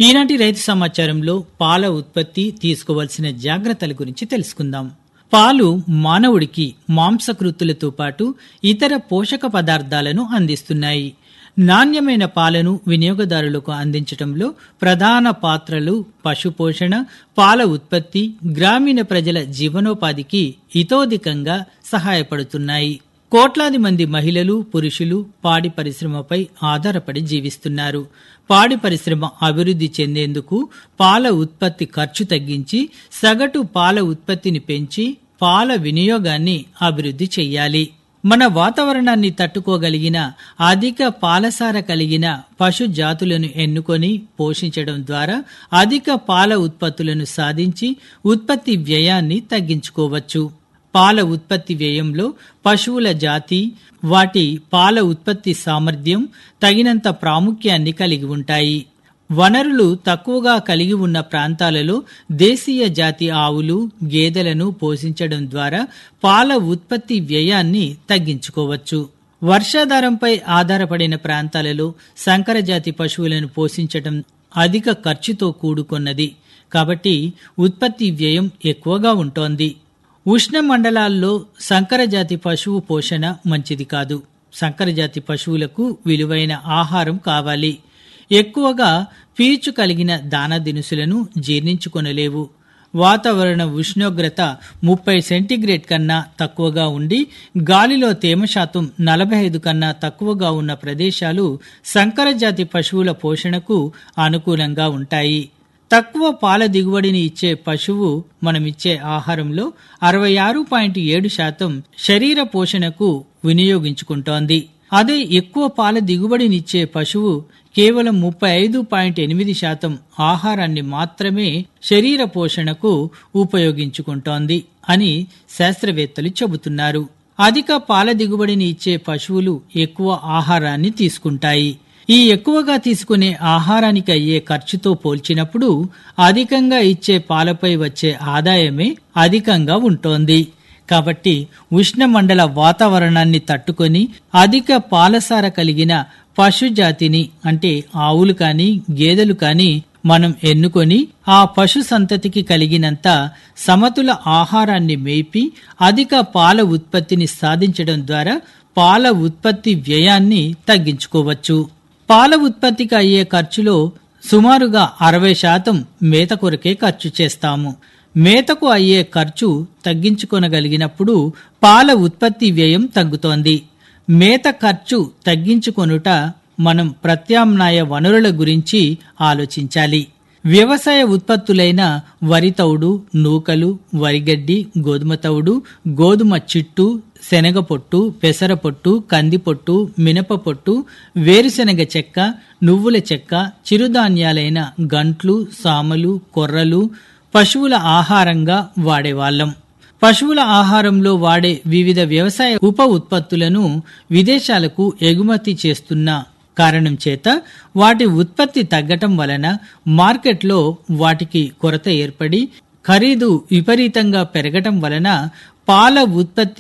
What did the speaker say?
ఈనాటి రైతు సమాచారంలో పాల ఉత్పత్తి తీసుకోవాల్సిన జాగ్రత్తల గురించి తెలుసుకుందాం పాలు మానవుడికి మాంసకృతులతో పాటు ఇతర పోషక పదార్థాలను అందిస్తున్నాయి నాణ్యమైన పాలను వినియోగదారులకు అందించటంలో ప్రధాన పాత్రలు పశుపోషణ పాల ఉత్పత్తి గ్రామీణ ప్రజల జీవనోపాధికి ఇతోధికంగా సహాయపడుతున్నాయి కోట్లాది మంది మహిళలు పురుషులు పాడి పరిశ్రమపై ఆధారపడి జీవిస్తున్నారు పాడి పరిశ్రమ అభివృద్ధి చెందేందుకు పాల ఉత్పత్తి ఖర్చు తగ్గించి సగటు పాల ఉత్పత్తిని పెంచి పాల వినియోగాన్ని అభివృద్ధి చెయ్యాలి మన వాతావరణాన్ని తట్టుకోగలిగిన అధిక పాలసార కలిగిన పశు జాతులను ఎన్నుకొని పోషించడం ద్వారా అధిక పాల ఉత్పత్తులను సాధించి ఉత్పత్తి వ్యయాన్ని తగ్గించుకోవచ్చు పాల ఉత్పత్తి వ్యయంలో పశువుల జాతి వాటి పాల ఉత్పత్తి సామర్థ్యం తగినంత ప్రాముఖ్యాన్ని కలిగి ఉంటాయి వనరులు తక్కువగా కలిగి ఉన్న ప్రాంతాలలో దేశీయ జాతి ఆవులు గేదెలను పోషించడం ద్వారా పాల ఉత్పత్తి వ్యయాన్ని తగ్గించుకోవచ్చు వర్షాధారంపై ఆధారపడిన ప్రాంతాలలో సంకరజాతి పశువులను పోషించటం అధిక ఖర్చుతో కూడుకున్నది కాబట్టి ఉత్పత్తి వ్యయం ఎక్కువగా ఉంటోంది ఉష్ణ మండలాల్లో సంకరజాతి పశువు పోషణ మంచిది కాదు సంకరజాతి పశువులకు విలువైన ఆహారం కావాలి ఎక్కువగా పీచు కలిగిన దాన దినుసులను జీర్ణించుకొనలేవు వాతావరణ ఉష్ణోగ్రత ముప్పై సెంటీగ్రేడ్ కన్నా తక్కువగా ఉండి గాలిలో తేమ శాతం నలభై ఐదు కన్నా తక్కువగా ఉన్న ప్రదేశాలు సంకరజాతి పశువుల పోషణకు అనుకూలంగా ఉంటాయి తక్కువ పాల దిగుబడిని ఇచ్చే పశువు మనమిచ్చే ఆహారంలో అరవై ఆరు పాయింట్ ఏడు శాతం శరీర పోషణకు వినియోగించుకుంటోంది అదే ఎక్కువ పాల దిగుబడినిచ్చే పశువు కేవలం ముప్పై ఐదు పాయింట్ ఎనిమిది శాతం ఆహారాన్ని మాత్రమే శరీర పోషణకు ఉపయోగించుకుంటోంది అని శాస్త్రవేత్తలు చెబుతున్నారు అధిక పాల దిగుబడిని ఇచ్చే పశువులు ఎక్కువ ఆహారాన్ని తీసుకుంటాయి ఈ ఎక్కువగా తీసుకునే ఆహారానికి అయ్యే ఖర్చుతో పోల్చినప్పుడు అధికంగా ఇచ్చే పాలపై వచ్చే ఆదాయమే అధికంగా ఉంటోంది కాబట్టి ఉష్ణమండల వాతావరణాన్ని తట్టుకొని అధిక పాలసార కలిగిన పశు జాతిని అంటే ఆవులు కాని గేదెలు కాని మనం ఎన్నుకొని ఆ పశు సంతతికి కలిగినంత సమతుల ఆహారాన్ని మేపి అధిక పాల ఉత్పత్తిని సాధించడం ద్వారా పాల ఉత్పత్తి వ్యయాన్ని తగ్గించుకోవచ్చు పాల ఉత్పత్తికి అయ్యే ఖర్చులో సుమారుగా అరవై శాతం మేత కొరకే ఖర్చు చేస్తాము మేతకు అయ్యే ఖర్చు తగ్గించుకొనగలిగినప్పుడు పాల ఉత్పత్తి వ్యయం తగ్గుతోంది మేత ఖర్చు తగ్గించుకొనుట మనం ప్రత్యామ్నాయ వనరుల గురించి ఆలోచించాలి వ్యవసాయ ఉత్పత్తులైన వరి తౌడు నూకలు వరిగడ్డి గోధుమ తౌడు గోధుమ చిట్టు శనగ పొట్టు పెసర పొట్టు కంది పొట్టు మినప పొట్టు వేరుశెనగ చెక్క నువ్వుల చెక్క చిరుధాన్యాలైన గంట్లు సామలు కొర్రలు పశువుల ఆహారంగా వాడేవాళ్లం పశువుల ఆహారంలో వాడే వివిధ వ్యవసాయ ఉప ఉత్పత్తులను విదేశాలకు ఎగుమతి చేస్తున్న కారణం చేత వాటి ఉత్పత్తి తగ్గటం వలన మార్కెట్లో వాటికి కొరత ఏర్పడి ఖరీదు విపరీతంగా పెరగటం వలన పాల ఉత్పత్తి